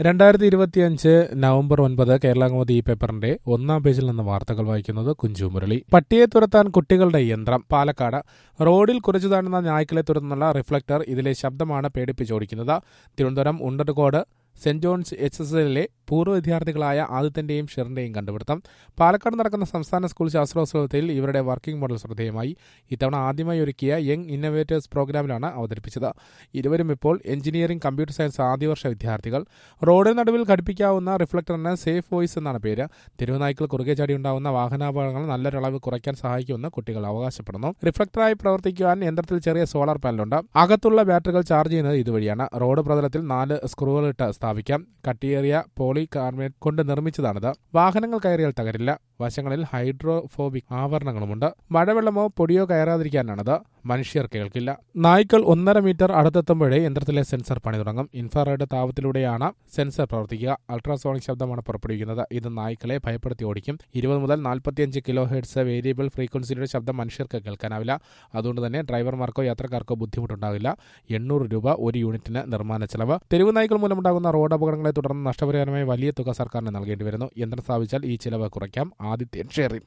രണ്ടായിരത്തി ഇരുപത്തിയഞ്ച് നവംബർ ഒൻപത് കേരളാകമതി ഈ പേപ്പറിന്റെ ഒന്നാം പേജിൽ നിന്ന് വാർത്തകൾ വായിക്കുന്നത് കുഞ്ചു മുരളി പട്ടിയെ തുരത്താൻ കുട്ടികളുടെ യന്ത്രം പാലക്കാട് റോഡിൽ കുറിച്ചു താണ്ടുന്ന നായ്ക്കളെ തുരത്തുന്നുള്ള റിഫ്ലക്ടർ ഇതിലെ ശബ്ദമാണ് പേടിപ്പിച്ചോടിക്കുന്നത് Thiruvananthapuram Undarkode saint John's H S എല്ലിലെ പൂർവ്വ വിദ്യാർത്ഥികളായ ആദിത്യന്റെയും ഷെറിന്റെയും കണ്ടുപിടുത്തം പാലക്കാട് നടക്കുന്ന സംസ്ഥാന സ്കൂൾ ശാസ്ത്രോത്സവത്തിൽ ഇവരുടെ വർക്കിംഗ് മോഡൽ ശ്രദ്ധേയമായി ഇത്തവണ ആദ്യമായി ഒരുക്കിയ യങ് ഇന്നവേറ്റേഴ്സ് പ്രോഗ്രാമിലാണ് അവതരിപ്പിച്ചത് ഇരുവരും ഇപ്പോൾ എഞ്ചിനീയറിംഗ് കമ്പ്യൂട്ടർ സയൻസ് ആദ്യവർഷ വിദ്യാർത്ഥികൾ റോഡിന് നടുവിൽ ഘടിപ്പിക്കാവുന്ന റിഫ്ലക്ടറിന് സേഫ് വോയിസ് എന്നാണ് പേര് തെരുവുനായ്ക്കൾ കുറുകെ ചാടി ഉണ്ടാവുന്ന വാഹനാപകടങ്ങൾ നല്ലൊരളവ് കുറയ്ക്കാൻ സഹായിക്കുമെന്ന് കുട്ടികൾ അവകാശപ്പെടുന്നു റിഫ്ലക്ടറായി പ്രവർത്തിക്കുവാൻ യന്ത്രത്തിൽ ചെറിയ സോളാർ പാനലുണ്ട് അകത്തുള്ള ബാറ്ററികൾ ചാർജ് ചെയ്യുന്നത് ഇതുവഴിയാണ് റോഡ് പ്രതലത്തിൽ നാല് സ്ക്രൂകളിട്ട് സ്ഥാപിക്കാം കട്ടിയേറിയ പോളി കാർബണേറ്റ് കൊണ്ട് നിർമ്മിച്ചതാണിത് വാഹനങ്ങൾ കയറിയാൽ തകരില്ല വശങ്ങളിൽ ഹൈഡ്രോഫോബിക് ആവരണങ്ങളുമുണ്ട് മഴവെള്ളമോ പൊടിയോ കയറാതിരിക്കാനാണിത് മനുഷ്യർ കേൾക്കില്ല നായ്ക്കൾ ഒന്നര മീറ്റർ അടുത്തെത്തുമ്പോഴേ യന്ത്രത്തിലെ സെൻസർ പണി തുടങ്ങും ഇൻഫ്രാറെഡ് താപത്തിലൂടെയാണ് സെൻസർ പ്രവർത്തിക്കുക അൾട്രാസോണിക് ശബ്ദമാണ് പുറപ്പെടുവിക്കുന്നത് ഇത് നായ്ക്കളെ ഭയപ്പെടുത്തി ഓടിക്കും ഇരുപത് മുതൽ നാൽപ്പത്തിയഞ്ച് കിലോ ഹെഡ്സ് വേരിയബിൾ ഫ്രീക്വൻസിയുടെ ശബ്ദം മനുഷ്യർക്ക് കേൾക്കാനാവില്ല അതുകൊണ്ട് തന്നെ ഡ്രൈവർമാർക്കോ യാത്രക്കാർക്കോ ബുദ്ധിമുട്ടുണ്ടാകില്ല എണ്ണൂറ് രൂപ ഒരു യൂണിറ്റിന് നിർമ്മാണ ചെലവ് തെരുവ് നായ്ക്കൾ മൂലമുണ്ടാകുന്ന റോഡ് അപകടങ്ങളെ തുടർന്ന് നഷ്ടപരിഹാരമായി വലിയ തുക സർക്കാരിന് നൽകേണ്ടി വരുന്നു യന്ത്രം സ്ഥാപിച്ചാൽ ഈ ചിലവ് കുറയ്ക്കാം ആദിത്യൻ ഷെറിൻ